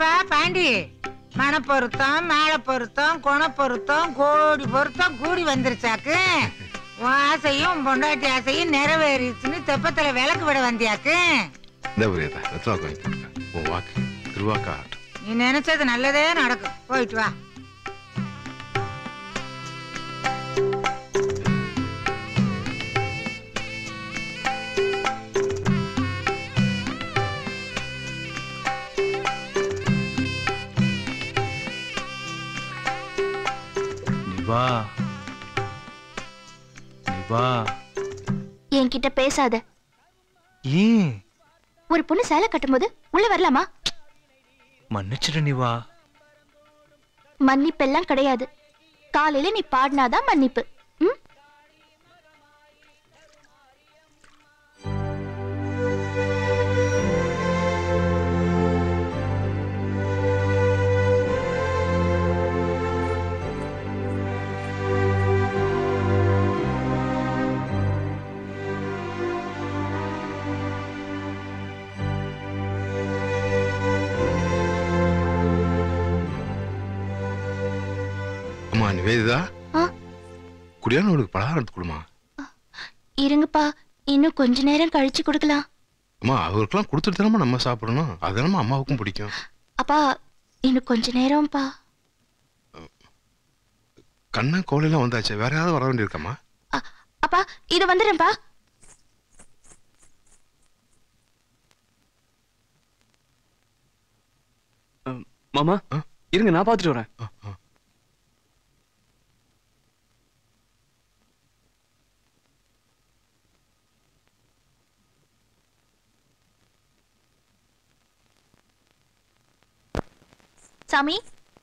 என்னப்பா பாண்டி மனப்பொருத்தம் மேல பொருத்தம் குணப்பொருத்தம் கோடி பொருத்தம் கூடி வந்துருச்சாக்கு உன் ஆசையும் உன் பொண்டாட்டி ஆசையும் நிறைவேறிச்சுன்னு தெப்பத்துல விளக்கு விட வந்தியாக்கு இந்த புரியுதா வெத்தலை வாங்கி போடுங்க உன் வாக்கு திருவாக்கா ஆகட்டும் நீ நினைச்சது நல்லதே நடக்கும் போயிட்டு வா நிவா நிவா என்கிட்ட பேசாத ஏன் ஒரு பொண்ணு சேலை கட்டும்போது உள்ள வரலாமா மன்னிச்சிடு நிவா மன்னிப்பெல்லாம் கிடையாது காலையில நீ பாடினாதான் மன்னிப்பு ம்? அம்மா நிவேதிதா ஆ? குடியானவளுக்கு பலகாரம் எடுத்து கொடுமா இருங்கப்பா இன்னும் கொஞ்ச நேரம் கழிச்சு கொடுக்கலாம் அம்மா அவருக்கெல்லாம் கொடுத்துட்டு தானம்மா நம்ம சாப்பிடணும் அதனால அம்மாவுக்கும் பிடிக்கும் அப்பா இன்னும் கொஞ்ச நேரம்ப்பா கண்ணா கோலையெல்லாம் வந்தாச்சு வேற யாராவது வர வேண்டியிருக்காம்மா அ- அப்பா இது வந்துடுறேன்ப்பா மாமா ஆ? இருங்க நான் பார்த்துட்டு வரேன் ஆ, ஆ. சாமி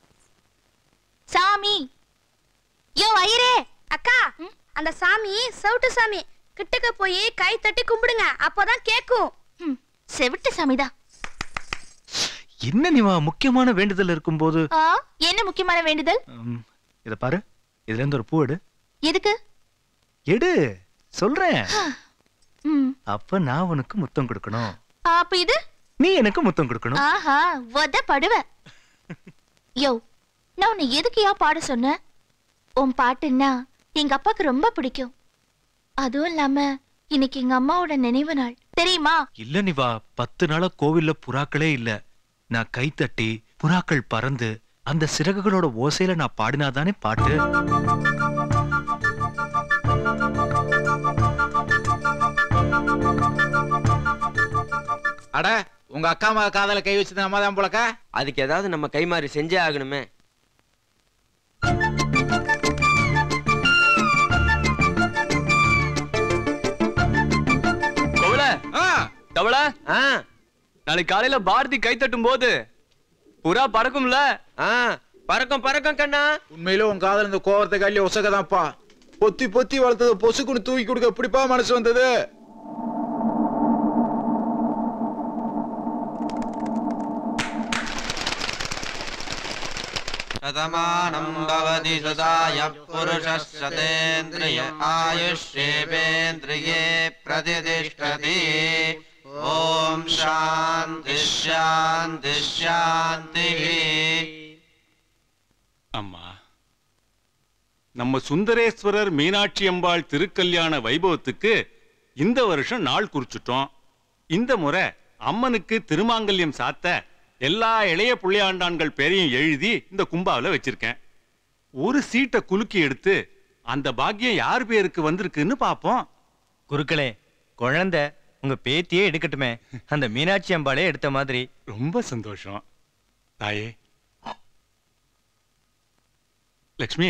சாமி யோ ஐயரே அக்கா அந்த சாமி சவுட்டு சாமி கிட்டக்க போய் கை தட்டி கும்பிடுங்க அப்போதான் கேக்கும் ம், செவிட்டு சாமிதான் என்ன நிவா முக்கியமான வேண்டுதல் இருக்கும்போது ஆ, என்ன முக்கியமான வேண்டுதல் ம், இத பாரு இதுல இருந்து ஒரு பூ எடு எதுக்கு எடு சொல்றேன் ம், அப்ப நான் உனக்கு முத்தம் கொடுக்கணும் அப்ப இது நீ எனக்கு முத்தம் கொடுக்கணும் ஆஹா வத படுவ யோ நான் உன்னை எதுக்குயா பாட சொன்னேன் உன் பாட்டுன்னா எங்க அப்பாக்கு ரொம்ப பிடிக்கும் அதுவும் இல்லாம இன்னைக்கு எங்க அம்மாவோட நினைவு நாள் தெரியுமா இல்ல நிவா பத்து நாளா கோவில்ல புறாக்களே இல்ல நான் கை தட்டி புறாக்கள் பறந்து அந்த சிறகுகளோட ஓசையில நான் பாடினாதானே பாட்டு அட உங்க அக்கா மக காதல கை வச்சது நம்ம தான் போலக்கா அதுக்கு ஏதாவது நம்ம கைமாறி செஞ்சே ஆகணுமே கவுல ஆ, தவள ஆ நாளைக்கு காலையில பாரதி கை தட்டும் போது புறா பறக்கும்ல ஆ பறக்கும் பறக்கும் கண்ணா உண்மையில உன் காதல் இந்த கோவத்தை கல்லி ஒசக்கதான்ப்பா பொத்தி பொத்தி வளர்த்தத பொசுக்குன்னு தூக்கி கொடுக்க எப்படிப்பா மனசு வந்தது शतमानं भवति सदाय पुरुषः शतेन्द्रिय आयुष्येवेन्द्रिये प्रतिष्ठति ॐ शान्तिः शान्तिः शान्तिः அம்மா நம்ம சுந்தரேஸ்வரர் மீனாட்சி அம்பாள் திருக்கல்யாண வைபவத்துக்கு இந்த வருஷம் நாள் குறிச்சிட்டோம் இந்த முறை அம்மனுக்கு திருமாங்கல்யம் சாத்த எல்லா இளைய புள்ளையாண்டான்கள் பேரையும் எழுதி இந்த கும்பாவில் வச்சிருக்கேன் ஒரு சீட்டை குலுக்கி எடுத்து அந்த பாக்கியம் யார் பேருக்கு வந்திருக்குன்னு பார்ப்போம் குருக்களே குழந்தை உங்க பேத்தியே எடுக்கட்டுமே அந்த மீனாட்சி அம்பாளே எடுத்த மாதிரி ரொம்ப சந்தோஷம் தாயே லக்ஷ்மி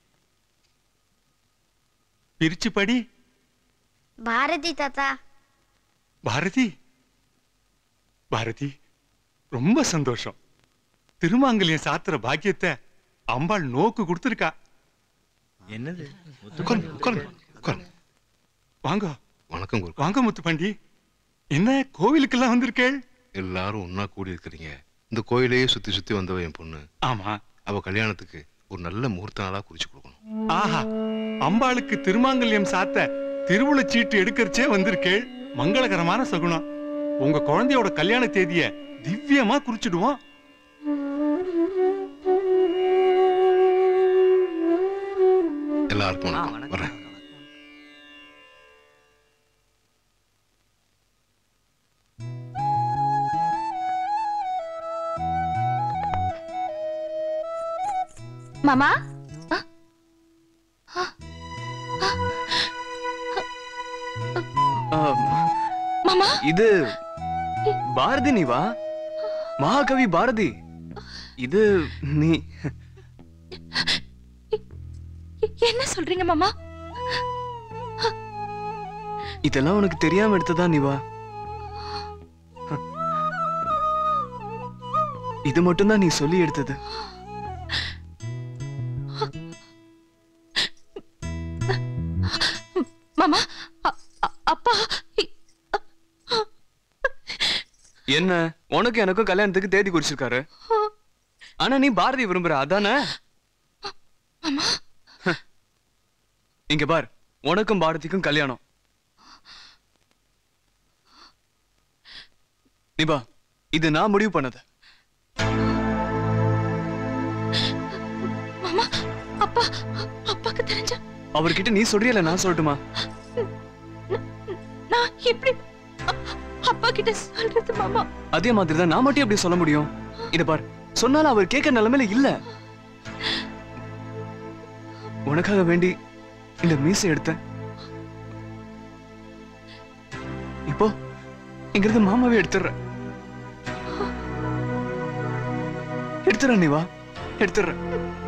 பிரிச்சு படி பாரதி தாத்தா பாரதி பாரதி ரொம்ப சந்தோஷம் திருமாங்கல்யம் சாத்துற பாக்கியத்தை அம்பாள் நோக்கு கொடுத்துருக்கா என்னது உட்காருங்க, உட்காருங்க, உட்காருங்க. வாங்க வணக்கம் குரு வாங்க முத்துப்பாண்டி என்ன கோவிலுக்கெல்லாம் வந்திருக்கேள் எல்லாரும் ஒன்னா கூடி இருக்கிறீங்க இந்த கோயிலையே சுத்தி சுத்தி வந்தவ என் பொண்ணு ஆமா அவ கல்யாணத்துக்கு ஒரு நல்ல முகூர்த்த நாளா குறிச்சு கொடுக்கணும் ஆஹா அம்பாளுக்கு திருமாங்கல்யம் சாத்த திருவுள சீட்டு எடுக்கறச்சே வந்திருக்கேள் மங்களகரமான சகுனம் உங்க குழந்தையோட கல்யாண தேதிய திவ்யமா குறிச்சிடுவோம் எல்லாருக்கும் வணக்கம் வரேன் மாமா மாமா இது பாரதி நீ வா மகாகவி பாரதி இது நீ என்ன சொல்றீங்க மாமா இதெல்லாம் உனக்கு தெரியாம எடுத்ததா நீ வா இது மட்டும்தான் நீ சொல்லி எடுத்தது மாமா அ- அ- அப்பா இ- என்ன உனக்கு எனக்கும் கல்யாணத்துக்கு தேதி குறிச்சிருக்காரு ஆனா நீ பாரதி விரும்புற அதானே இங்க பார் உனக்கும் பாரதிக்கும் கல்யாணம் நிபா இது நான் முடிவு பண்ணது மாமா அப்பா அப்பாக்கு தெரிஞ்ச அவர்கிட்ட நீ சொல்றியல நான் சொல்லட்டுமா நான் எப்படி அ- அப்பா கிட்ட சொல்றது மாமா அதே மாதிரி தான் நான் மட்டும் எப்படி சொல்ல முடியும் இத பார் சொன்னாலும் அவர் கேட்க நிலைமையில இல்ல உனக்காக வேண்டி இந்த மீசை எடுத்தேன் இப்போ இங்கிருந்து மாமாவே எடுத்துடுறேன் எடுத்துறேன் நீ வா எடுத்துடுறேன்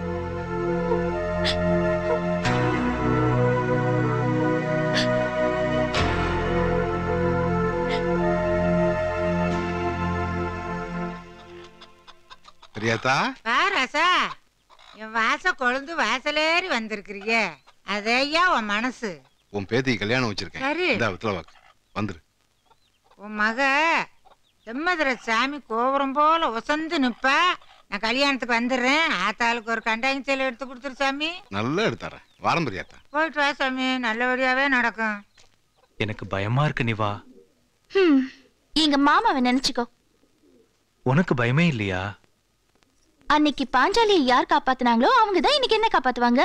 பெரியாத்தா பாராசா என் வாச கொழுந்து வாசலேறி வந்திருக்கிறிய அதையா உன் மனசு உன் பேத்தி கல்யாணம் வச்சிருக்கேன் சரி. இந்த வித்தல வாக்கு வந்துரு உன் மக செம்மதுரை சாமி கோபுரம் போல உசந்து நிப்பா நான் கல்யாணத்துக்கு வந்துடுறேன் ஆத்தாளுக்கு ஒரு கண்டாங்கி சேலை எடுத்து கொடுத்துரு சாமி நல்லா எடுத்தாரேன் வாரம் பெரியாத்தா போயிட்டு வா சாமி நல்லபடியாவே நடக்கும் எனக்கு பயமா இருக்கு நிவா ஹம், எங்க மாமாவை நினைச்சுக்கோ உனக்கு பயமே இல்லையா அன்னைக்கு பாஞ்சாலியை யார் காப்பாத்துனாங்களோ அவங்க தான் இன்னைக்கு என்ன காப்பாத்துவாங்க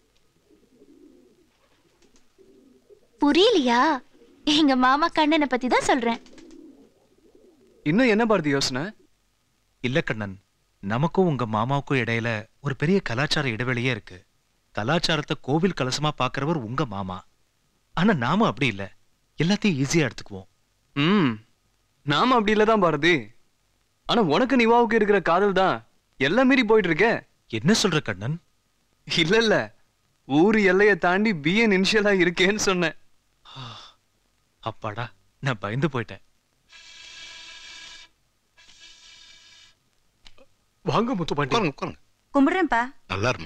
புரியலையா எங்க மாமா கண்ணனை பத்தி தான் சொல்றேன் இன்னும் என்ன பாரதி யோசனை இல்ல கண்ணன் நமக்கும் உங்க மாமாவுக்கும் இடையில ஒரு பெரிய கலாச்சார இடைவெளியே இருக்கு கலாச்சாரத்தை கோவில் கலசமா பாக்குறவர் உங்க மாமா ஆனா நாம அப்படி இல்ல எல்லாத்தையும் ஈஸியா எடுத்துக்குவோம் ம் நாம அப்படி இல்லதான் பாரதி ஆனா உனக்கு நிவாவுக்கு இருக்கிற காதல் தான் எல்லாம் மீறி போயிட்டு இருக்க என்ன சொல்ற கண்ணன் இல்ல இல்ல ஊர் எல்லையை தாண்டி பிஎன் இனிஷியலா இருக்கேன்னு சொன்னேன் அப்பாடா நான் பயந்து போயிட்டேன் வாங்க முத்துப்பாண்டி உட்காருங்க உட்காருங்க கும்பிடுறேன்ப்பா நல்லா இருமா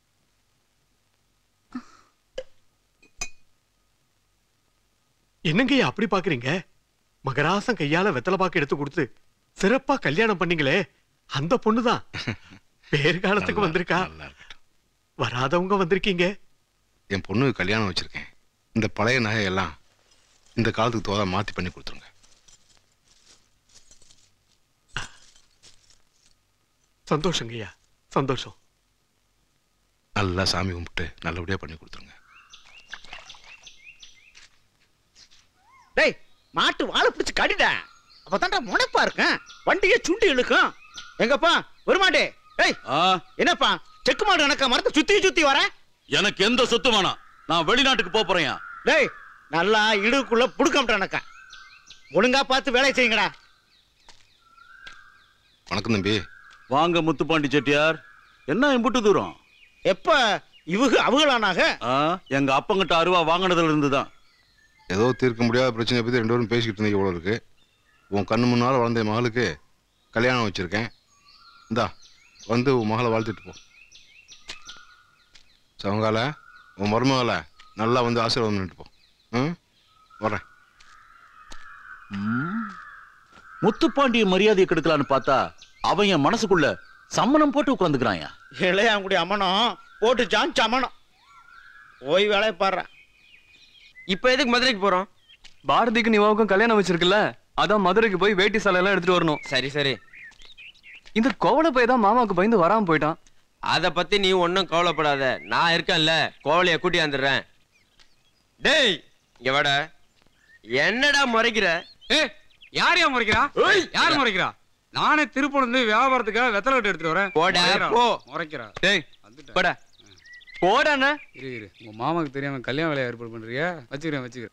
என்னங்கய்யா அப்படி பாக்குறீங்க மகராசம் கையால வெத்தலை பாக்கு எடுத்து கொடுத்து சிறப்பா கல்யாணம் பண்ணீங்களே அந்த பொண்ணுதான் பேர் காலத்துக்கு வந்திருக்கா வராதவங்க வந்திருக்கீங்க என் பொண்ணுக்கு கல்யாணம் வச்சிருக்கேன் இந்த பழைய நகையெல்லாம் இந்த காலத்துக்கு தோதா மாத்தி பண்ணி கொடுத்துருங்க சந்தோஷங்கய்யா சந்தோஷம் நல்லா சாமி கும்பிட்டு நல்லபடியா பண்ணி கொடுத்துருங்க டேய் மாட்டு வாழை பிடிச்சு கடிடா அப்பதான்டா முனைப்பா இருக்கும் வண்டியே சுண்டி இழுக்கும் எங்கப்பா வருமாட்டே டேய் என்னப்பா செக்கு மாடு எனக்கு மரத்தை சுத்தி சுத்தி வர எனக்கு எந்த சொத்து வேணாம் நான் வெளிநாட்டுக்கு போப் போறேன் டேய் நல்லா இடுக்குள்ள புடுக்கம்ட்டானக்கா ஒழுங்கா பார்த்து வேலை செய்யுங்கடா வணக்கம் தம்பி வாங்க முத்துப்பாண்டி செட்டியார் என்ன இம்புட்டு தூரம் எப்ப இவங்க அவங்களானாக ஆ, எங்க அப்பங்கிட்ட அருவா வாங்கினதுல இருந்து தான் ஏதோ தீர்க்க முடியாத பிரச்சனையை பத்தி ரெண்டு பேரும் பேசிக்கிட்டு இருந்தீங்க இவ்வளோ இருக்கு உன் கண்ணு முன்னால வளர்ந்த என் மகளுக்கு கல்யாணம் வச்சிருக்கேன் இந்தா வந்து உன் மகளை வாழ்த்துட்டு போ சவங்கால உன் மருமகளை நல்லா வந்து ஆசீர்வாதம் பண்ணிட்டு போ ம் வரேன் முத்துப்பாண்டிய மரியாதையை கெடுக்கலான்னு பார்த்தா அவன் என் மனசுக்குள்ள சம்மணம் போட்டு உட்காந்துக்கிறான் இளையாங்குடி அம்மனம் போட்டு ஜான் சமணம் போய் வேலையை பாடுறேன் இப்ப எதுக்கு மதுரைக்கு போறோம் பாரதிக்கு நிவாவுக்கும் கல்யாணம் வச்சிருக்குல்ல அதான் மதுரைக்கு போய் வேட்டி சாலை எல்லாம் எடுத்துட்டு வரணும் சரி சரி இந்த கோவல போய் தான் மாமாவுக்கு பயந்து வராம போயிட்டான் அத பத்தி நீ ஒன்னும் கவலைப்படாத நான் இருக்கேன்ல கோவலைய கூட்டி வந்துடுறேன் டேய் இங்க வாடா என்னடா முறைக்கிற ஏய் யாரையா முறைக்கிறா யார் முறைக்கிறா நானே திருப்பூர்ல இருந்து வியாபாரத்துக்காக வெத்தலை கட்டு எடுத்துட்டு வரேன் போடா, முறைக்கிறா, போ. முறைக்கிறா டேய் போடா போடாண்ணா இரு இரு உங்க மாமாக்கு தெரியாம கல்யாண வேலையை ஏற்பாடு பண்றியா வச்சுக்கிறேன் வச்சுக்கிறேன்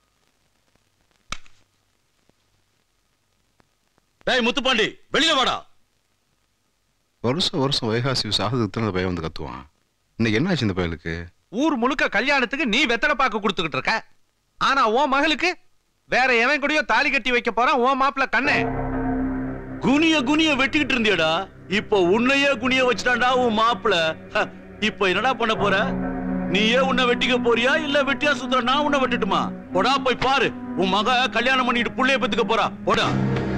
டேய் முத்துப்பாண்டி வெளியில வாடா வருஷம் வருஷம் வைகாசி சாகுதுக்கு தான் இந்த பையன் வந்து கத்துவான் இன்னைக்கு என்னாச்சு இந்த பையலுக்கு ஊர் முழுக்க கல்யாணத்துக்கு நீ வெத்தலை பாக்கு கொடுத்துக்கிட்டு இருக்க ஆனா உன் மகளுக்கு வேற எவன் கூடயோ தாலி கட்டி வைக்க போறான் உன் மாப்பிள்ள கண்ணே குனிய குனிய வெட்டிக்கிட்டு இருந்தியடா இப்போ உன்னையே குனிய வச்சுட்டான்டா உன் மாப்பிள இப்போ என்னடா பண்ண போற நீயே உன்னை வெட்டிக்க போறியா இல்ல வெட்டியா சுத்துற நான் உன்னை வெட்டட்டுமா போடா போய் பாரு உன் மக கல்யாணம் பண்ணிட்டு புள்ளைய பெத்துக்க போறா போடா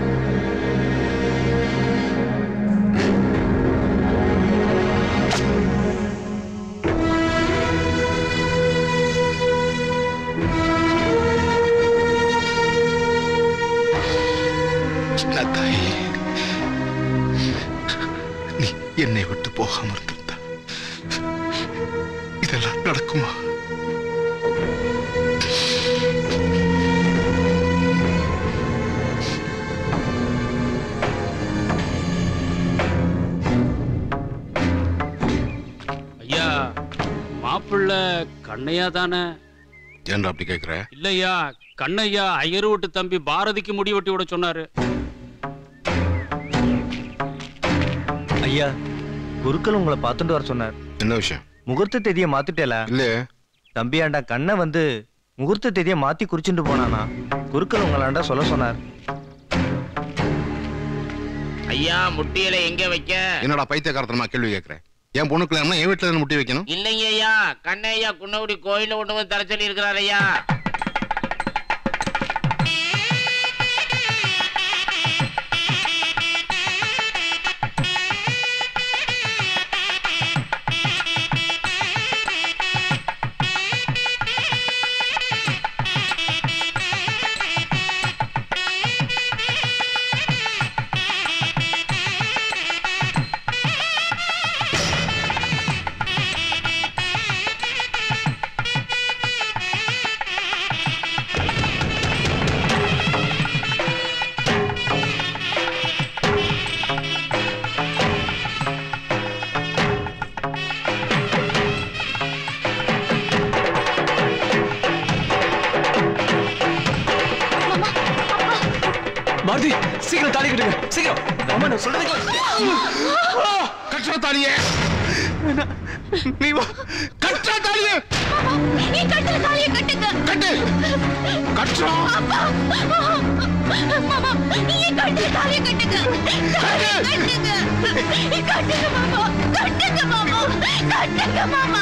சின்ன தாய் நீ என்னை விட்டு போகாம இருந்திருந்தா இதெல்லாம் நடக்குமா ஐயா மாப்பிள்ள கண்ணையா தானே ஏன்டா அப்படி கேக்குற இல்லையா கண்ணையா ஐயர் வீட்டு தம்பி பாரதிக்கு முடி வெட்டி விட சொன்னாரு ஐயா குருக்கள் உங்களை பார்த்துட்டு வர சொன்னார் என்ன விஷயம் முகூர்த்த தேதியை மாத்திட்டேல இல்லையே தம்பியாண்டா கண்ணை வந்து முகூர்த்த தேதியை மாத்தி குறிச்சுட்டு போனானா குருக்கள் உங்களாண்டா சொல்ல சொன்னார் ஐயா முட்டியில எங்க வைக்க என்னடா பைத்தியக்காரத்தனமா கேள்வி கேக்குறேன் என் பொண்ணு கல்யாணம்னா என் வீட்டுல தானே முட்டி வைக்கணும் இல்லைங்க ஐயா கண்ணையா குன்னகுடி கோயில கொண்டு வந்து தர சொல்லி இருக்கிறார் ஐயா பாரதி சீக்கிரம் தாலி கட்டுங்க சீக்கிரம் அம்மா நான் சொல்றது கட்டுற தாலியே நீ வா கட்டுற தாலியே நீ கட்டுற தாலியை கட்டுங்க கட்டு கட்டுறா மாமா நீ கட்டுற தாலியை கட்டுங்க தாலியை கட்டுங்க கட்டுங்க மாமா கட்டுங்க மாமா கட்டுங்க மாமா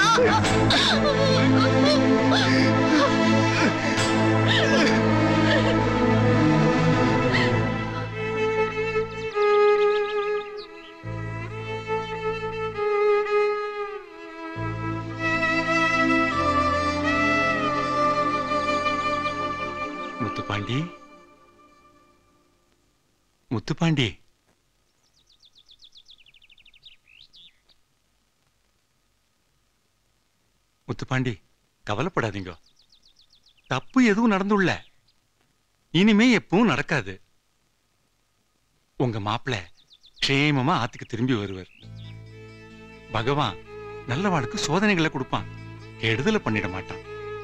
முத்துப்பாண்டி முத்துப்பாண்டி முத்துப்பாண்டி கவலைப்படாதீங்க தப்பு எதுவும் நடந்துள்ள இனிமே எப்பவும் நடக்காது உங்க மாப்பிள க்ஷேமமா ஆத்துக்கு திரும்பி வருவர் பகவான் நல்லவாளுக்கு சோதனைகளை கொடுப்பான் கெடுதலை பண்ணிட மாட்டான்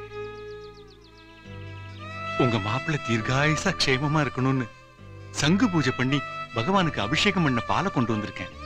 உங்க மாப்பிள்ளை தீர்காயுசா க்ஷேமமா இருக்கணும்னு சங்கு பூஜை பண்ணி பகவானுக்கு அபிஷேகம் பண்ண பாலை கொண்டு வந்திருக்கேன்